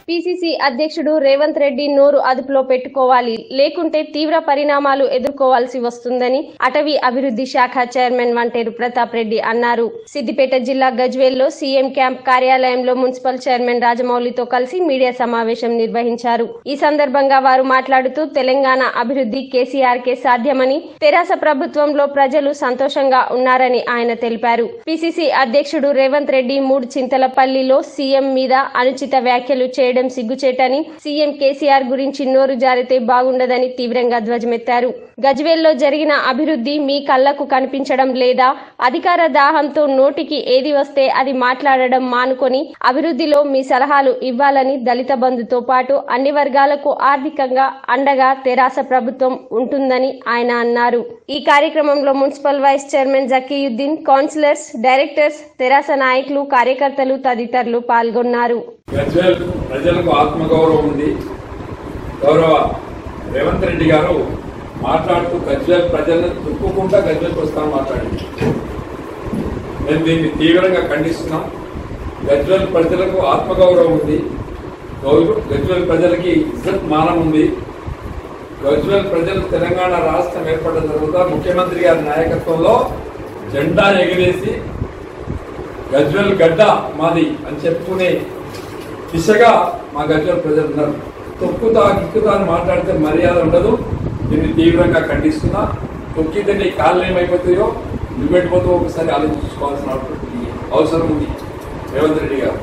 PCC అధ్యక్షుడు రేవంత్ రెడ్డి నోరు అదుపులో పెట్టుకోవాలి లేకుంటే తీవ్ర పరిణామాలు ఎదుర్కోవాల్సి వస్తుందని అటవీ అభివృద్ధి శాఖ చైర్మన్ వంటేరు ప్రతాప్ రెడ్డి అన్నారు సిద్దిపేట జిల్లా గజ్వేల్లో సీఎం క్యాంప్ కార్యాలయంలో మున్సిపల్ చైర్మన్ రాజమౌళితో కలిసి మీడియా సమావేశం నిర్వహించారు ఈ సందర్భంగా వారు మాట్లాడుతూ తెలంగాణ అభివృద్ధి కేసీఆర్ కే సాధ్యమని తెరాస ప్రభుత్వంలో ప్రజలు సంతోషంగా ఉన్నారని ఆయన తెలిపారు పిసిసి అధ్యక్షుడు రేవంత్ రెడ్డి మూడు చింతలపల్లిలో సీఎం మీద అనుచిత వ్యాఖ్యలు చేయడం సిగ్గుచేటని సీఎం కేసీఆర్ గురించి నోరు జారితే బాగుండదని తీవ్రంగా ధ్వజమెత్తారు గజ్వేల్లో జరిగిన అభివృద్ధి మీ కళ్లకు కనిపించడం లేదా అధికార దాహంతో నోటికి ఏది వస్తే అది మాట్లాడడం మానుకొని అభివృద్ధిలో మీ సలహాలు ఇవ్వాలని దళిత బంధుతో పాటు అన్ని వర్గాలకు ఆర్థికంగా అండగా తెరాస ప్రభుత్వం ఉంటుందని ఆయన అన్నారు ఈ కార్యక్రమంలో municipal vice chairman Zakiuddin councillors directors TRS నాయకులు కార్యకర్తలు తదితరులు పాల్గొన్నారు గజ్వేల్ ప్రజలకు ఆత్మగౌరవం ఉంది గౌరవ రేవంత్ రెడ్డి గారు మాట్లాడుతూ గజ్వేల్ ప్రజలను తుక్కుకుంటా గజ్వేల్కి వస్తామని మాట్లాడింది మేము దీన్ని తీవ్రంగా ఖండిస్తున్నాం గజ్వేల్ ప్రజలకు ఆత్మగౌరవం ఉంది గౌరవ గజ్వేల్ ప్రజలకి ఇజ్జత్ మానం ఉంది గజ్వేల్ ప్రజలు తెలంగాణ రాష్ట్రం ఏర్పడిన తర్వాత ముఖ్యమంత్రి గారి నాయకత్వంలో జెండా ఎగిరేసి గజ్వేల్ గడ్డ మాది అని చెప్పుకునే దిశగా మా గజ్వేల్ ప్రజలు ఉన్నారు తొక్కుతా గిక్కుతా అని మాట్లాడితే మర్యాద ఉండదు దీన్ని తీవ్రంగా ఖండిస్తున్నా తొక్కితే నీ కాళ్ళు ఏమైపోతాయో నువ్వు పెట్టిపోతావు ఒకసారి ఆలోచించుకోవాల్సిన అవసరం ఉంది రేవంత్ రెడ్డి గారు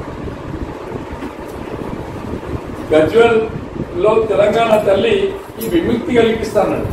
గజ్వేల్ లో తెలంగాణ తల్లి ఈ విముక్తి కల్పిస్తానన్నాడు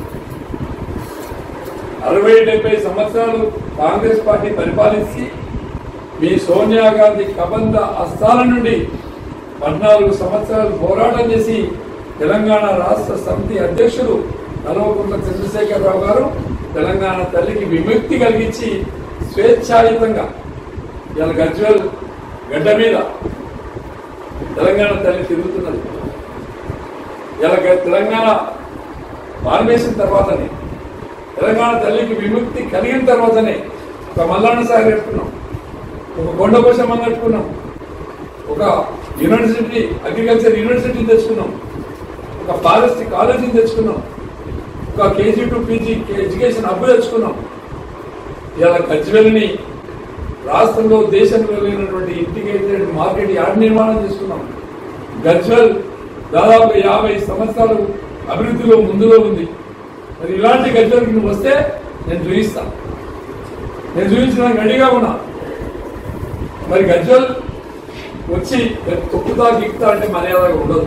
అరవై డెబ్బై సంవత్సరాలు కాంగ్రెస్ పార్టీ పరిపాలించి మీ సోనియా గాంధీ కబంధ అస్తాల నుండి పద్నాలుగు సంవత్సరాలు పోరాటం చేసి తెలంగాణ రాష్ట్ర సమితి అధ్యక్షులు కల్వకుంట్ల చంద్రశేఖరరావు గారు తెలంగాణ తల్లికి విముక్తి కలిగించి స్వేచ్ఛాయుతంగా ఇవాళ గజ్వేల్ గడ్డ మీద తెలంగాణ తల్లి తిరుగుతున్నది ఇలా గ- తెలంగాణ మారివేసిన తర్వాతనే తెలంగాణ తల్లికి విముక్తి కలిగిన తర్వాతనే ఒక మల్లాన్న సాగర్ కట్టుకున్నాం ఒక కొండపోషమ్మ కట్టుకున్నాం ఒక యూనివర్సిటీ అగ్రికల్చర్ యూనివర్సిటీ తెచ్చుకున్నాం ఒక ఫారెస్ట్ కాలేజీని తెచ్చుకున్నాం ఒక KG to PG education hub తెచ్చుకున్నాం ఇలా గజ్వెల్ని రాష్ట్రంలో దేశంలో లేనటువంటి ఇంటిగ్రేటెడ్ మార్కెట్ యార్డ్ నిర్మాణం చేసుకున్నాం గజ్వెల్ దాదాపు యాభై సంవత్సరాలు అభివృద్ధిలో ముందులో ఉంది మరి ఇలాంటి గజ్వెల్కి నువ్వు వస్తే నేను చూపిస్తా నేను చూపించడానికి రెడీగా ఉన్నా మరి గజ్వల్ వచ్చి తొక్కుతా గిక్కుతా అంటే మర్యాదగా ఉండదు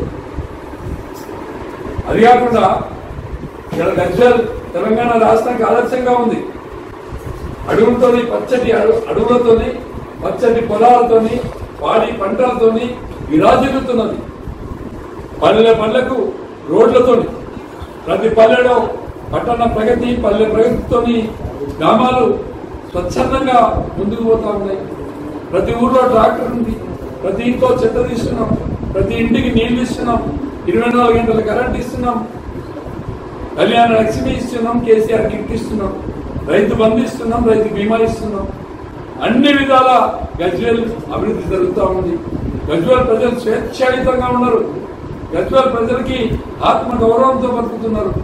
అది కాకుండా ఇక్కడ గజ్వల్ తెలంగాణ రాష్ట్రానికి ఆదర్శంగా ఉంది అడవులతోని పచ్చటి అడు- అడవులతోని పచ్చటి పొలాలతోని పాడి పంటలతోని విరాజిల్లుతున్నది పల్లె పల్లెకు రోడ్లతోని ప్రతి పల్లెలో పట్టణ ప్రగతి పల్లె ప్రగతితోని గ్రామాలు స్వచ్ఛందంగా ముందుకు పోతా ఉన్నాయి ప్రతి ఊర్లో ట్రాక్టర్ ఉంది ప్రతి ఇంట్లో చెత్త తీస్తున్నాం ప్రతి ఇంటికి నీళ్లు ఇస్తున్నాం ఇరవై నాలుగు గంటల కరెంట్ ఇస్తున్నాం కళ్యాణ లక్ష్మి ఇస్తున్నాం కేసీఆర్ గిఫ్ట్ ఇస్తున్నాం రైతు బంధు ఇస్తున్నాం రైతు బీమా ఇస్తున్నాం అన్ని విధాల గజ్వేల్ అభివృద్ధి జరుగుతూ ఉంది గజ్వేల్ ప్రజలు స్వేచ్ఛాయుతంగా ఉన్నారు గజ్వేల్ ప్రజలకి ఆత్మ గౌరవంతో బతుకుతున్నారు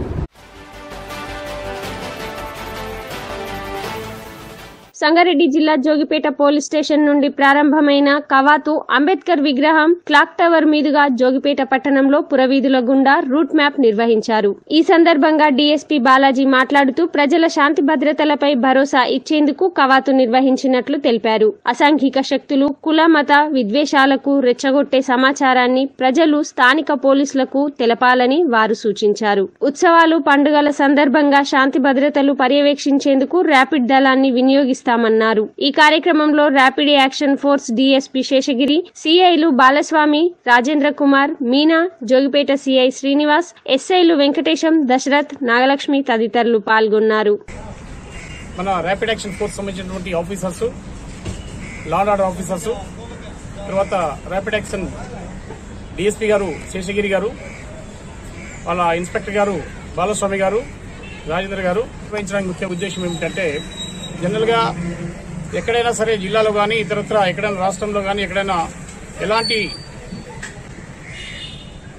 సంగారెడ్డి జిల్లా జోగిపేట పోలీస్ స్టేషన్ నుండి ప్రారంభమైన కవాతు అంబేద్కర్ విగ్రహం క్లాక్ టవర్ మీదుగా జోగిపేట పట్టణంలో పురవీధుల గుండా రూట్ మ్యాప్ నిర్వహించారు ఈ సందర్భంగా డీఎస్పీ బాలాజీ మాట్లాడుతూ ప్రజల శాంతి భద్రతలపై భరోసా ఇచ్చేందుకు కవాతు నిర్వహించినట్లు తెలిపారు అసాంఘిక శక్తులు కుల మత విద్వేషాలకు రెచ్చగొట్టే సమాచారాన్ని ప్రజలు స్థానిక పోలీసులకు తెలపాలని వారు సూచించారు ఉత్సవాలు పండుగల సందర్భంగా శాంతి భద్రతలు పర్యవేక్షించేందుకు ర్యాపిడ్ దళాన్ని వినియోగిస్తామన్నారు ఈ కార్యక్రమంలో rapid action force DSP Seshagiri సిఐలు బాలస్వామి రాజేంద్ర కుమార్ మీనా జోగిపేట సిఐ శ్రీనివాస్ ఎస్ఐలు వెంకటేశం దశరథ్ నాగలక్ష్మి తదితరులు పాల్గొన్నారు మన ర్యాపిడ్ యాక్షన్ ఫోర్స్ సంబంధించినటువంటి officers law and order officers తర్వాత ర్యాపిడ్ యాక్షన్ డిఎస్పీ గారు శేషగిరి గారు వాళ్ళ ఇన్స్పెక్టర్ గారు బాలస్వామి గారు రాజేంద్ర గారు నిర్వహించడానికి ముఖ్య ఉద్దేశం ఏమిటంటే జనరల్గా ఎక్కడైనా సరే జిల్లాలో కానీ ఇతరత్ర ఎక్కడైనా రాష్ట్రంలో కానీ ఎక్కడైనా ఎలాంటి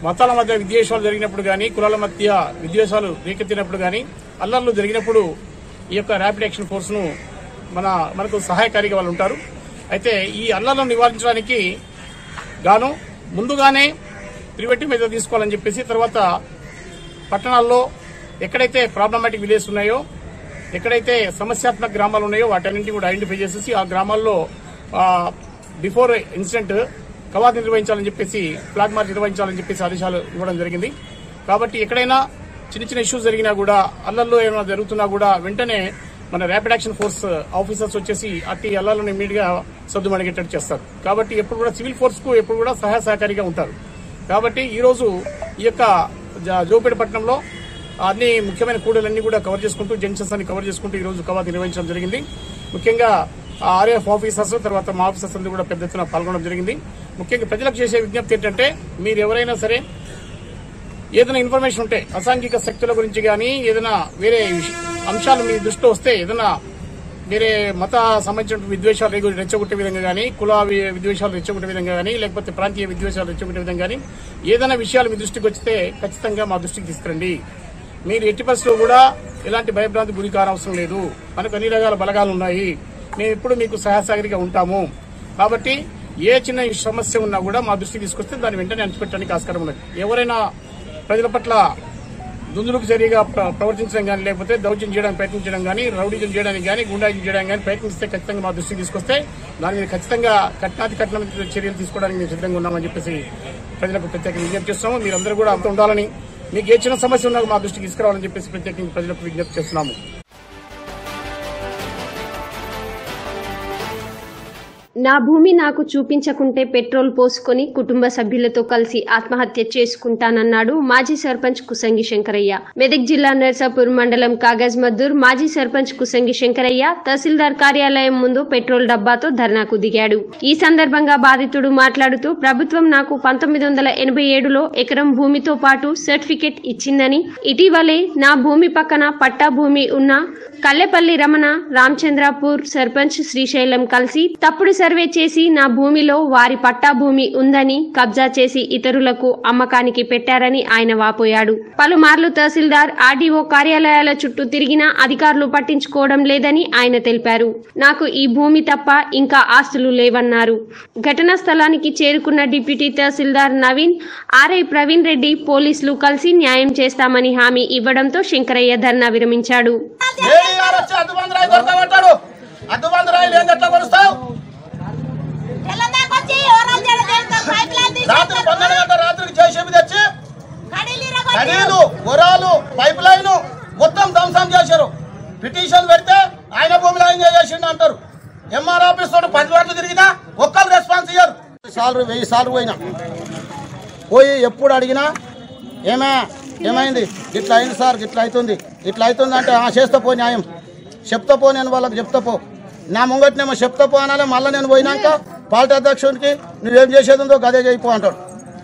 మతాల మధ్య విద్వేషాలు జరిగినప్పుడు కానీ కులాల మధ్య విద్వేషాలు రేకెత్తినప్పుడు కానీ అల్లర్లు జరిగినప్పుడు ఈ యొక్క ర్యాపిడ్ యాక్షన్ ఫోర్స్ ను మన మనకు సహాయకారిగా వాళ్ళు ఉంటారు అయితే ఈ అల్లర్లను నివారించడానికి గాను ముందుగానే ప్రివెంటివ్ మెజర్ తీసుకోవాలని చెప్పేసి తర్వాత పట్టణాల్లో ఎక్కడైతే ప్రాబ్లమాటిక్ విలేజ్ ఉన్నాయో ఎక్కడైతే సమస్యాత్మక గ్రామాలు ఉన్నాయో వాటన్నింటినీ కూడా ఐడెంటిఫై చేసేసి ఆ గ్రామాల్లో బిఫోర్ ఇన్సిడెంట్ కవాతు నిర్వహించాలని చెప్పేసి ఫ్లాగ్ మార్చ్ నిర్వహించాలని చెప్పేసి ఆదేశాలు ఇవ్వడం జరిగింది కాబట్టి ఎక్కడైనా చిన్న చిన్న ఇష్యూస్ జరిగినా కూడా అల్లల్లో ఏమైనా జరుగుతున్నా కూడా వెంటనే మన ర్యాపిడ్ యాక్షన్ ఫోర్స్ ఆఫీసర్స్ వచ్చేసి అట్టి అల్లాలను ఇమీడియట్ గా సర్దుమణిగేటట్టు చేస్తారు కాబట్టి ఎప్పుడు కూడా సివిల్ ఫోర్స్ కు ఎప్పుడు కూడా సహాయ సహకారిగా ఉంటారు కాబట్టి ఈ రోజు ఈ యొక్క జ- జోపేట పట్టణంలో అన్ని ముఖ్యమైన కూడలన్నీ కూడా కవర్ చేసుకుంటూ జంక్షన్స్ అన్ని కవర్ చేసుకుంటూ ఈ రోజు కవాతు నిర్వహించడం జరిగింది ముఖ్యంగా ఆర్ఎఫ్ ఆఫీసర్స్ తర్వాత మా ఆఫీసర్స్ అందరూ కూడా పెద్ద ఎత్తున పాల్గొనడం జరిగింది ముఖ్యంగా ప్రజలకు చేసే విజ్ఞప్తి ఏంటంటే మీరు ఎవరైనా సరే ఏదైనా ఇన్ఫర్మేషన్ ఉంటే అసాంఘిక శక్తుల గురించి కానీ ఏదైనా వేరే విష- అంశాలు మీ దృష్టిలో వస్తే ఏదైనా వేరే మత సంబంధించిన విద్వేషాలు రేగు- రెచ్చగొట్టే విధంగా కానీ కుల వి- విద్వేషాలు రెచ్చగొట్టే విధంగా కానీ లేకపోతే ప్రాంతీయ విద్వేషాలు రెచ్చగొట్టే విధంగా కానీ ఏదైనా విషయాలు మీ దృష్టికి వస్తే ఖచ్చితంగా మా దృష్టికి తీసుకురండి మీరు ఎట్టి పరిస్థితుల్లో కూడా ఎలాంటి భయభ్రాంతి గురి కానవసరం లేదు మనకు అన్ని రకాల బలగాలు ఉన్నాయి మేము ఎప్పుడు మీకు సహాయసాగరిగా ఉంటాము కాబట్టి ఏ చిన్న సమస్య ఉన్నా కూడా మా దృష్టికి తీసుకొస్తే దాన్ని వెంటనే అణచిపెట్టడానికి ఆస్కారం ఉన్నది ఎవరైనా ప్రజల పట్ల దుందులకు చర్యగా ప్ర- ప్రవర్తించడం కానీ లేకపోతే దౌత్యం చేయడానికి ప్రయత్నించడం కానీ రౌడీజం చేయడానికి కానీ గుండాయిజం చేయడానికి కానీ ప్రయత్నిస్తే ఖచ్చితంగా మా దృష్టికి తీసుకొస్తే దాని మీద ఖచ్చితంగా కఠినాతి కఠినమైన చర్యలు తీసుకోవడానికి మేము సిద్ధంగా ఉన్నామని చెప్పేసి ప్రజలకు ప్రత్యేకంగా విజ్ఞప్తి చేస్తున్నాము మీరందరూ కూడా అంత ఉండాలని మీకు ఏ చిన్న సమస్య ఉన్నా మా దృష్టికి తీసుకురావాలని చెప్పేసి ప్రత్యేకంగా ప్రజలకు విజ్ఞప్తి చేస్తున్నాము నా భూమి నాకు చూపించకుంటే పెట్రోల్ పోసుకొని కుటుంబ సభ్యులతో కలిసి ఆత్మహత్య చేసుకుంటానన్నాడు మాజీ సర్పంచ్ కుసంగి శంకరయ్య మెదక్ జిల్లా నర్సాపూర్ మండలం కాగజ్ మద్దూర్ మాజీ సర్పంచ్ కుసంగి శంకరయ్య తహసీల్దార్ కార్యాలయం ముందు పెట్రోల్ డబ్బాతో ధర్నాకు దిగాడు ఈ సందర్భంగా బాధితుడు మాట్లాడుతూ ప్రభుత్వం నాకు పంతొమ్మిది వందల ఎనభై ఏడులో ఎకరం భూమితో పాటు సర్టిఫికెట్ ఇచ్చిందని ఇటీవలే నా భూమి పక్కన పట్టా భూమి ఉన్న కల్లెపల్లి రమణ రామచంద్రాపూర్ సర్పంచ్ శ్రీశైలం కలిసి తప్పుడు సర్వే చేసి నా భూమిలో వారి పట్టా భూమి ఉందని కబ్జా చేసి ఇతరులకు అమ్మకానికి పెట్టారని ఆయన వాపోయాడు పలుమార్లు తహసీల్దార్ ఆర్డీఓ కార్యాలయాల చుట్టూ తిరిగినా అధికారులు పట్టించుకోవడం లేదని ఆయన తెలిపారు నాకు ఈ భూమి తప్ప ఇంకా ఆస్తులు లేవన్నారు ఘటనా స్థలానికి చేరుకున్న డిప్యూటీ తహసీల్దార్ నవీన్ ఆర్ఐ ప్రవీణ్ రెడ్డి పోలీసులు కలిసి న్యాయం చేస్తామని హామీ ఇవ్వడంతో శంకరయ్య ధర్నా విరమించాడు ఏడీఆర్ వచ్చి అడ్డుబందరాయి దొరకబట్టాడు అడ్డుబందరాయి లేదు ఎట్లా కొలుస్తావు తెల్లదాకొచ్చి ఓరాలు జడ చేస్తాం పైప్ లైన్ రాత్రి పన్నెండు గంటల రాత్రికి జేసీబీ తెచ్చి కడీలు ఇరగొట్టి కడీలు గురాలు పైప్ లైన్ మొత్తం ధ్వంసం చేశారు పిటిషన్ పెడితే ఆయన భూమిలో ఆయన చేసిండు అంటారు ఎంఆర్ ఆఫీస్ తోటి పది గంటలు తిరిగినా ఒక్కరు రెస్పాన్స్ ఇయ్యరు సార్లు వెయ్యి సార్లు పోయినా పోయి ఎప్పుడు అడిగినా ఏమే ఏమైంది ఇట్లా అయింది సార్ ఇట్లా అవుతుంది ఇట్లా అవుతుంది అంటే "ఆ, చేస్తా పో న్యాయం చెప్తా పో నేను వాళ్ళకి చెప్తా పో నా ముంగట్నేమో చెప్తా పో అనాలి మళ్ళీ నేను పోయినాక పార్టీ అధ్యక్షుడికి నువ్వేం చేసేది ఉందో గదే చేయిపో అంటాడు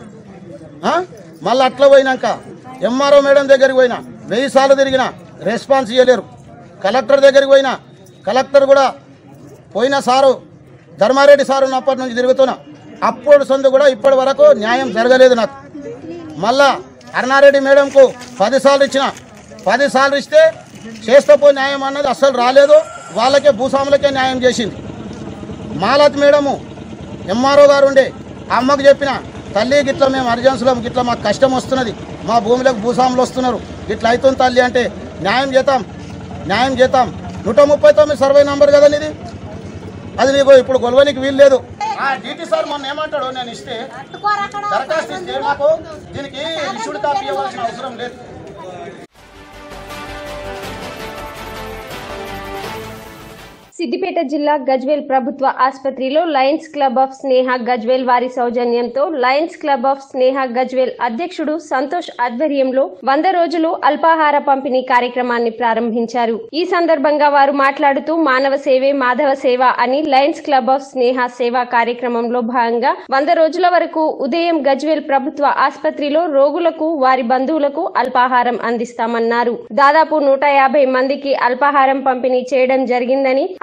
ఆ? మళ్ళీ అట్లా పోయినాక ఎంఆర్ఓ మేడం దగ్గరికి పోయినా వెయ్యి సార్లు తిరిగినా రెస్పాన్స్ ఇవ్వలేరు కలెక్టర్ దగ్గరికి పోయినా కలెక్టర్ కూడా పోయిన సారు ధర్మారెడ్డి సారు ఉన్నప్పటి నుంచి తిరుగుతున్నా అప్పుడు సొంత కూడా ఇప్పటి వరకు న్యాయం జరగలేదు నాకు మళ్ళా అరుణారెడ్డి మేడంకు పది సార్లు ఇచ్చిన పది సార్లు ఇస్తే చేస్తే పో న్యాయం అన్నది అస్సలు రాలేదు వాళ్ళకే భూస్వాములకే న్యాయం చేసింది మాలత్ మేడము ఎంఆర్ఓ గారు ఉండే ఆ అమ్మకు చెప్పిన తల్లి గిట్ల మేము అర్జెన్సీలో గిట్ల మాకు కష్టం వస్తున్నది మా భూమిలోకి భూస్వాములు వస్తున్నారు గిట్ల అవుతుంది తల్లి అంటే న్యాయం చేద్దాం న్యాయం చేద్దాం నూట ముప్పై తొమ్మిది సర్వే నంబర్ కదా ఇది అది నీకు ఇప్పుడు గొలవనికి వీలు లేదు డీటీ సార్ మొన్న ఏమంటాడు నేను ఇస్తే పట్టుకోరక్కడ దరఖాస్తు ఇస్తే నాకు దీనికి ఇష్యూడ్ కాపీ ఇవ్వాల్సిన అవసరం లేదు సిద్దిపేట జిల్లా గజ్వేల్ ప్రభుత్వ ఆసుపత్రిలో lions club of Sneha Gajwel వారి సౌజన్యంతో lions club of Sneha Gajwel అధ్యక్షుడు సంతోష్ ఆధ్వర్యంలో వంద రోజులు అల్పాహార పంపిణీ కార్యక్రమాన్ని ప్రారంభించారు ఈ సందర్భంగా వారు మాట్లాడుతూ మానవ సేవే మాధవ సేవ అని లయన్స్ క్లబ్ ఆఫ్ స్నేహ సేవా కార్యక్రమంలో భాగంగా వంద రోజుల వరకు ఉదయం గజ్వేల్ ప్రభుత్వ ఆసుపత్రిలో రోగులకు వారి బంధువులకు అల్పాహారం అందిస్తామన్నారు దాదాపు నూట యాభై మందికి అల్పాహారం పంపిణీ చేయడం జరిగిందని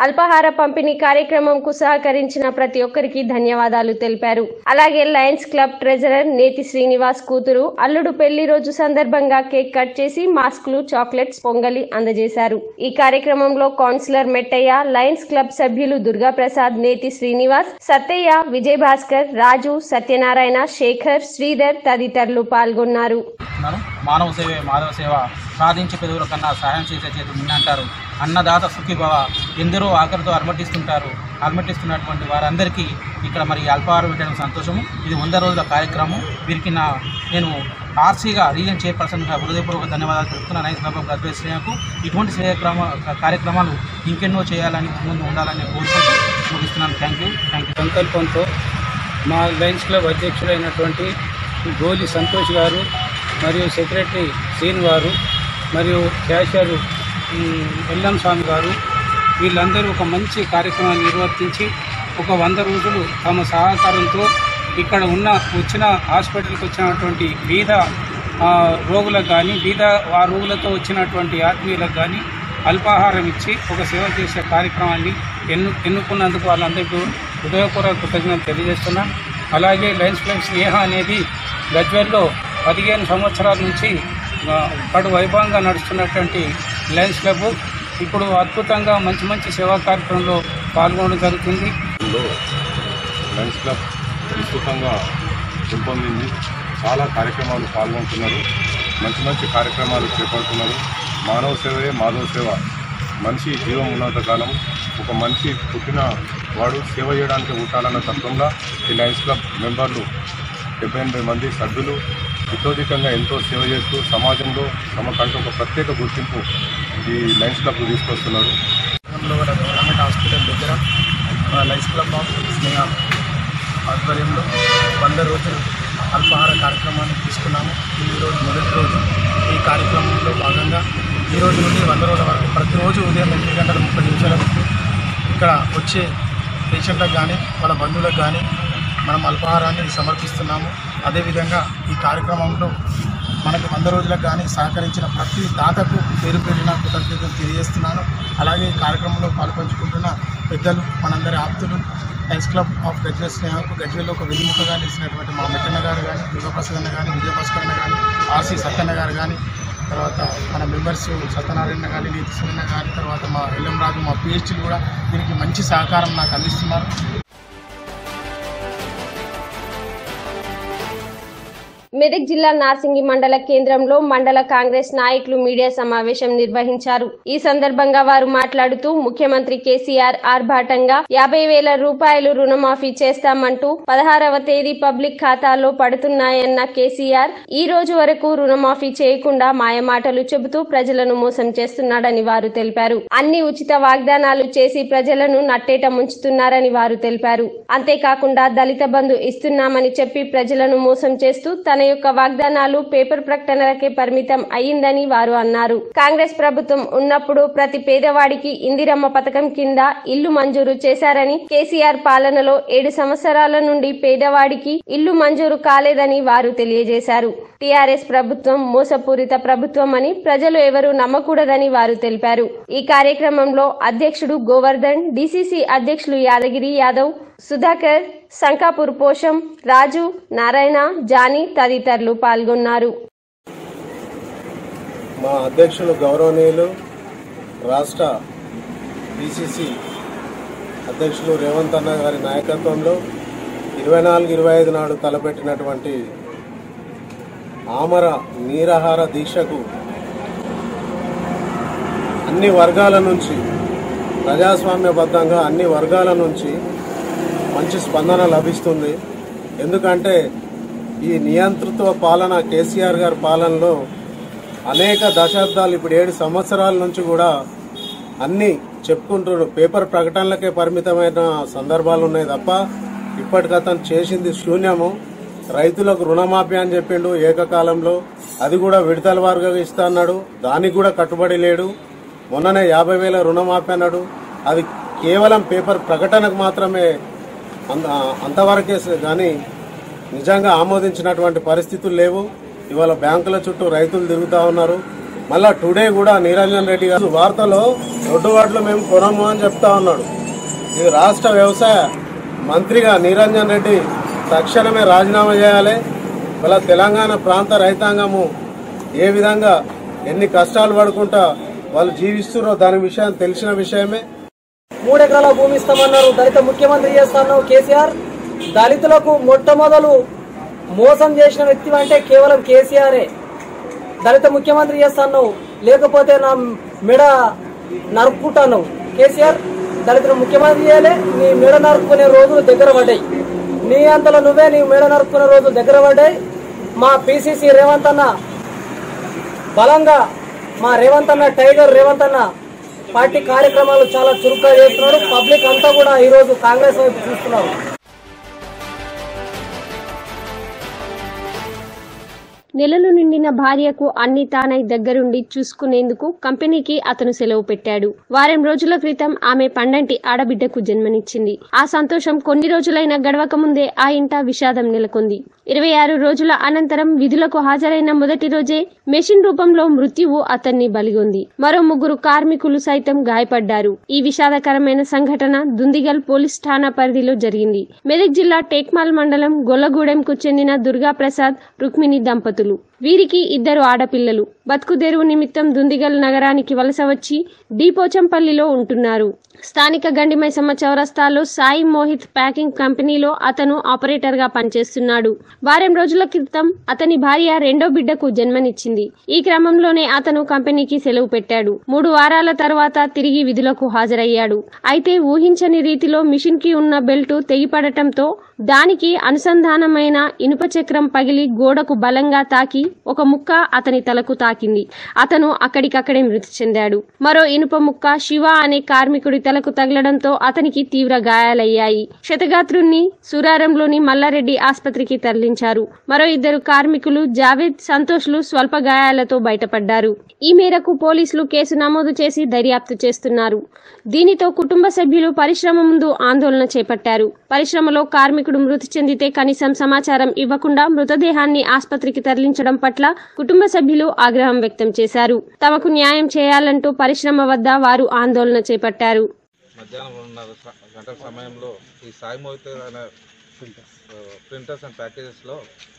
అల్పాహార పంపిణీ కార్యక్రమంకు సహకరించిన ప్రతి ఒక్కరికి ధన్యవాదాలు తెలిపారు అలాగే లయన్స్ క్లబ్ ట్రెజరర్ నేతి శ్రీనివాస్ కూతురు అల్లుడు పెళ్లి రోజు సందర్భంగా కేక్ కట్ చేసి మాస్కులు చాక్లెట్స్ పొంగలి అందజేశారు ఈ కార్యక్రమంలో కౌన్సిలర్ మెట్టయ్య లయన్స్ క్లబ్ సభ్యులు దుర్గాప్రసాద్ నేతి శ్రీనివాస్ సత్తయ్య విజయ్ భాస్కర్ రాజు సత్యనారాయణ శేఖర్ శ్రీధర్ తదితరులు పాల్గొన్నారు చేస్తున్నారు మానవ సేవే మాధవ సేవ సాధించి పెదవుల కన్నా సహాయం చేసే చేతులు నిన్నంటారు అన్నదాత సుఖీభవ ఎందరో ఆఖరితో అలమటిస్తుంటారు అలమటిస్తున్నటువంటి వారందరికీ ఇక్కడ మరి అల్పాహారం పెట్టడం సంతోషము ఇది వంద రోజుల కార్యక్రమం వీరికి నా నేను ఆర్సీగా రీజన్ చైర్పర్సన్గా హృదయపూర్వక ధన్యవాదాలు తెలుపుతున్నాను నైస్ బాబు గద్వే శ్రేయకు ఇటువంటి శ్రేయక్రమ కార్యక్రమాలు ఇంకెన్నో చేయాలని ముందు ఉండాలని కోరుకుంటూ ముగిస్తున్నాను థ్యాంక్ యూ థ్యాంక్ యూ సంకల్పంతో మా లయన్స్ క్లబ్ అధ్యక్షులైనటువంటి గోలి సంతోష్ గారు మరియు సెక్రటరీ శ్రీను గారు మరియు క్యాషియర్ ఉమ్, ఎల్లం స్వామి గారు వీళ్ళందరూ ఒక మంచి కార్యక్రమాన్ని నిర్వర్తించి ఒక వంద రోజులు తమ సహకారంతో ఇక్కడ ఉన్న వచ్చిన హాస్పిటల్కి వచ్చినటువంటి బీద ఆ, రోగులకు కానీ బీద ఆ రోగులతో వచ్చినటువంటి ఆత్మీయులకు కానీ అల్పాహారం ఇచ్చి ఒక సేవ చేసే కార్యక్రమాన్ని ఎన్ను ఎన్నుకున్నందుకు వాళ్ళందరికీ హృదయపూర్వక కృతజ్ఞతలు తెలియజేస్తున్నాం అలాగే లయన్స్ క్లబ్ స్నేహ అనేది గజ్వెల్లో పదిహేను సంవత్సరాల నుంచి ఆ, కడు వైభవంగా నడుస్తున్నటువంటి లయన్స్ క్లబ్ ఇప్పుడు అద్భుతంగా మంచి మంచి సేవా కార్యక్రమంలో పాల్గొనడం జరుగుతుంది లో లయన్స్ క్లబ్ విస్తృతంగా రూపొందింది చాలా కార్యక్రమాలు పాల్గొంటున్నారు మంచి మంచి కార్యక్రమాలు చేపడుతున్నారు మానవ సేవే మాధవ సేవ మనిషి జీవం ఉన్నంత కాలం ఒక మనిషి పుట్టిన వాడు సేవ చేయడానికి ఉంటానన్న తత్వంలో ఈ లయన్స్ క్లబ్ మెంబర్లు డెబ్బై ఎనభై మంది సభ్యులు ఇతోధికంగా ఎంతో సేవ చేస్తూ సమాజంలో తమకంటూ ఒక ప్రత్యేక గుర్తింపు ఈ లయన్స్ క్లబ్ తీసుకొస్తున్నారు నగరంలో గల గవర్నమెంట్ హాస్పిటల్ దగ్గర మన లైఫ్ క్లబ్ ఆఫ్ స్నేహ ఆధ్వర్యంలో వంద రోజులు అల్పాహార కార్యక్రమాన్ని తీసుకున్నాము ఈ రోజు మొదటి రోజు ఈ కార్యక్రమంలో భాగంగా ఈ రోజు నుండి వంద రోజుల వరకు ప్రతిరోజు ఉదయం ఎనిమిది గంటల ముప్పై నిమిషాలకు ఇక్కడ వచ్చే పేషెంట్లకు కానీ వాళ్ళ బంధువులకు కానీ మనం అల్పాహారాన్ని సమర్పిస్తున్నాము అదేవిధంగా ఈ కార్యక్రమంలో మనకు వంద రోజులకు కానీ సహకరించిన ప్రతి దాతకు పేరు పేరిన కృతజ్ఞతలు తెలియజేస్తున్నాను అలాగే ఈ కార్యక్రమంలో పాల్పంచుకుంటున్న పెద్దలు మనందరి ఆప్తులు లయన్స్ క్లబ్ ఆఫ్ గజ్వెల్ స్నేహకు గజ్వెల్లో ఒక వెలుముకగా నిలిచినటువంటి మా మెట్టన్న గారు కానీ దుర్గాప్రసాద్ అన్న కానీ విజయభాస్కర్ అన్న కానీ ఆర్సీ సత్యన్న గారు కానీ తర్వాత మన మెంబర్స్ సత్యనారాయణ కానీ నీతి సున్న కానీ తర్వాత మా ఎల్ఎం రాజు మా పిహెచ్లు కూడా దీనికి మంచి సహకారం నాకు అందిస్తున్నారు మెదక్ జిల్లా నార్సింగి మండల కేంద్రంలో మండల కాంగ్రెస్ నాయకులు మీడియా సమావేశం నిర్వహించారు ఈ సందర్భంగా వారు మాట్లాడుతూ ముఖ్యమంత్రి కేసీఆర్ ఆర్భాటంగా యాభై వేల రూపాయలు రుణమాఫీ చేస్తామంటూ పదహారవ తేదీ పబ్లిక్ ఖాతాలో పడుతున్నాయన్న కేసీఆర్ ఈ రోజు వరకు రుణమాఫీ చేయకుండా మాయమాటలు చెబుతూ ప్రజలను మోసం చేస్తున్నాడని వారు తెలిపారు అన్ని ఉచిత వాగ్దానాలు చేసి ప్రజలను నట్టేట ముంచుతున్నారని వారు తెలిపారు అంతేకాకుండా దళిత బంధు ఇస్తున్నామని చెప్పి ప్రజలను మోసం చేస్తూ తన యొక్క వాగ్దానాలు పేపర్ ప్రకటనలకే పరిమితం అయ్యిందని వారు అన్నారు కాంగ్రెస్ ప్రభుత్వం ఉన్నప్పుడు ప్రతి పేదవాడికి ఇందిరమ్మ పథకం కింద ఇల్లు మంజూరు చేశారని కేసీఆర్ పాలనలో ఏడు సంవత్సరాల నుండి పేదవాడికి ఇల్లు మంజూరు కాలేదని వారు తెలియజేశారు టీఆర్ఎస్ ప్రభుత్వం మోసపూరిత ప్రభుత్వం అని ప్రజలు ఎవరూ నమ్మకూడదని వారు తెలిపారు ఈ కార్యక్రమంలో అధ్యక్షుడు గోవర్ధన్ డిసిసి అధ్యక్షులు యాదగిరి యాదవ్ సుధాకర్ శంకాపూర్ పోషం రాజు నారాయణ జానీ తదితరులు పాల్గొన్నారు మా అధ్యక్షులు గౌరవనీయులు రాష్ట్ర పిసిసి అధ్యక్షులు రేవంత్ అన్న గారి నాయకత్వంలో ఇరవై నాలుగు ఇరవై ఐదు నాడు తలపెట్టినటువంటి ఆమర నీరాహార దీక్షకు అన్ని వర్గాల నుంచి ప్రజాస్వామ్యబద్ధంగా అన్ని వర్గాల నుంచి మంచి స్పందన లభిస్తుంది ఎందుకంటే ఈ నియంతృత్వ పాలన కేసీఆర్ గారి పాలనలో అనేక దశాబ్దాలు ఇప్పుడు ఏడు సంవత్సరాల నుంచి కూడా అన్ని చెప్పుకుంటున్నారు పేపర్ ప్రకటనలకే పరిమితమైన సందర్భాలు ఉన్నాయి తప్ప ఇప్పటికతను చేసింది శూన్యము రైతులకు రుణమాఫీ అని చెప్పిండు ఏకకాలంలో అది కూడా విడతల వారుగా ఇస్తా అన్నాడు దానికి కూడా కట్టుబడి లేడు మొన్ననే యాభై వేల రుణమాఫీ అన్నాడు అది కేవలం పేపర్ ప్రకటనకు మాత్రమే అంత అంతవరకే కానీ నిజంగా ఆమోదించినటువంటి పరిస్థితులు లేవు ఇవాళ బ్యాంకుల చుట్టూ రైతులు తిరుగుతూ ఉన్నారు మళ్ళా టుడే కూడా నిరంజన్ రెడ్డి గారు వార్తలో రొడ్డుబాట్లు మేము కొనము అని చెప్తా ఉన్నాడు ఇది రాష్ట్ర వ్యవసాయ మంత్రిగా నిరంజన్ రెడ్డి తక్షణమే రాజీనామా చేయాలి మళ్ళా తెలంగాణ ప్రాంత రైతాంగము ఏ విధంగా ఎన్ని కష్టాలు పడుకుంటా వాళ్ళు జీవిస్తున్నారో దాని విషయం తెలిసిన విషయమే మూడు ఎకరాల భూమి ఇస్తామన్నారు దళిత ముఖ్యమంత్రి చేస్తాను కేసీఆర్ దళితులకు మొట్టమొదలు మోసం చేసిన వ్యక్తి అంటే కేవలం కేసీఆరే దళిత ముఖ్యమంత్రి చేస్తాను లేకపోతే నా మెడ నరుక్కుంటాను కేసీఆర్ దళితులు ముఖ్యమంత్రి చేయాలి నీ మెడ నరుక్కునే రోజులు దగ్గర పడ్డాయి నీ అంతలో నువ్వే నీ మెడ నరుక్కునే రోజులు దగ్గర పడ్డాయి మా పిసిసి రేవంత్ అన్న బలంగా మా రేవంత్ అన్న టైగర్ రేవంత్ అన్న పార్టీ కార్యక్రమాలు చాలా చురుగ్గా చేస్తున్నాడు పబ్లిక్ అంతా కూడా ఈ రోజు కాంగ్రెస్ వైపు చూస్తున్నారు నెలలు నిండిన భార్యకు అన్ని తానై దగ్గరుండి చూసుకునేందుకు కంపెనీకి అతను సెలవు పెట్టాడు వారం రోజుల క్రితం ఆమె పండంటి ఆడబిడ్డకు జన్మనిచ్చింది ఆ సంతోషం కొన్ని రోజులైన గడవక ముందే ఆ ఇంట విషాదం నెలకొంది ఇరవై ఆరు రోజుల అనంతరం విధులకు హాజరైన మొదటి రోజే మెషిన్ రూపంలో మృత్యువు అతన్ని బలిగొంది మరో ముగ్గురు కార్మికులు సైతం గాయపడ్డారు ఈ విషాదకరమైన సంఘటన దుందిగల్ పోలీస్ ఠాణా పరిధిలో జరిగింది మెదక్ జిల్లా టేక్మాల్ మండలం గొల్లగూడెంకు చెందిన దుర్గా ప్రసాద్ రుక్మిణి దంపతులు వీరికి ఇద్దరు ఆడపిల్లలు బతుకుదెరువు నిమిత్తం దుందిగల్ నగరానికి వలస వచ్చి డీపోచంపల్లిలో ఉంటున్నారు స్థానిక గండిమైసమ్మ చౌరస్తాలో సాయి మోహిత్ ప్యాకింగ్ కంపెనీలో అతను ఆపరేటర్ గా పనిచేస్తున్నాడు వారం రోజుల క్రితం అతని భార్య రెండో బిడ్డకు జన్మనిచ్చింది ఈ క్రమంలోనే అతను కంపెనీకి సెలవు పెట్టాడు మూడు వారాల తర్వాత తిరిగి విధులకు హాజరయ్యాడు అయితే ఊహించని రీతిలో మిషన్ కి ఉన్న బెల్టు తెగిపడటంతో దానికి అనుసంధానమైన ఇనుప చక్రం పగిలి గోడకు బలంగా తాకి ఒక ముక్క అతని తలకు తాకింది అతను అక్కడికక్కడే మృతి చెందాడు మరో ఇనుప ముక్క శివ అనే కార్మికుడి తలకు తగలడంతో అతనికి తీవ్ర గాయాలయ్యాయి క్షతగాత్రుణ్ణి సూరారంలోని మల్లారెడ్డి ఆసుపత్రికి తరలించారు మరో ఇద్దరు కార్మికులు జావేద్ సంతోష్లు స్వల్ప గాయాలతో బయటపడ్డారు ఈ మేరకు పోలీసులు కేసు నమోదు చేసి దర్యాప్తు చేస్తున్నారు దీనితో కుటుంబ సభ్యులు పరిశ్రమ ముందు ఆందోళన చేపట్టారు పరిశ్రమలో కార్మికుడు మృతి చెందితే కనీసం సమాచారం ఇవ్వకుండా మృతదేహాన్ని ఆసుపత్రికి తరలించడం పట్ల కుటుంబ సభ్యులు ఆగ్రహం వ్యక్తం చేశారు తమకు న్యాయం చేయాలంటూ పరిశ్రమ వద్ద వారు ఆందోళన చేపట్టారు మధ్యాహ్నం రెండున్నర స- గంటల సమయంలో ఈ సాయి మోహిత్ అనే ఆ, ప్రింటర్స్ అండ్ ప్యాకేజెస్లో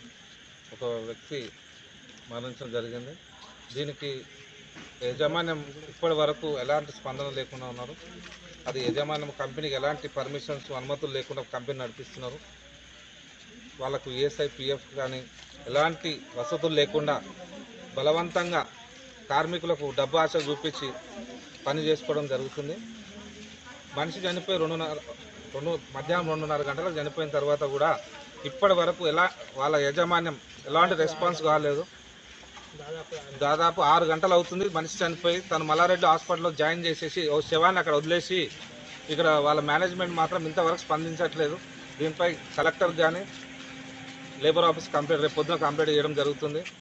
ఒక వ్యక్తి మరణించడం జరిగింది దీనికి యాజమాన్యం ఇప్పటి వరకు ఎలాంటి స్పందన లేకుండా ఉన్నారు అది యాజమాన్యం కంపెనీకి ఎలాంటి పర్మిషన్స్ అనుమతులు లేకుండా కంపెనీ నడిపిస్తున్నారు వాళ్ళకు ఈఎస్ఐ పిఎఫ్ కానీ ఎలాంటి వసతులు లేకుండా బలవంతంగా కార్మికులకు డబ్బు ఆశ చూపించి పని చేసుకోవడం జరుగుతుంది మనిషి చనిపోయి రెండున్నర రెండు మధ్యాహ్నం రెండున్నర గంటలకు చనిపోయిన తర్వాత కూడా ఇప్పటి వరకు ఎలా వాళ్ళ యాజమాన్యం ఎలాంటి రెస్పాన్స్ కాలేదు దాదాపు ఆరు గంటలు అవుతుంది మనిషి చనిపోయి తను మల్లారెడ్డి హాస్పిటల్లో జాయిన్ చేసేసి ఓ శవాన్ని అక్కడ వదిలేసి ఇక్కడ వాళ్ళ మేనేజ్మెంట్ మాత్రం ఇంతవరకు స్పందించట్లేదు దీనిపై కలెక్టర్ కానీ లేబర్ ఆఫీస్ కంప్లీట్ రేపు పొద్దున కంప్లీట్ చేయడం జరుగుతుంది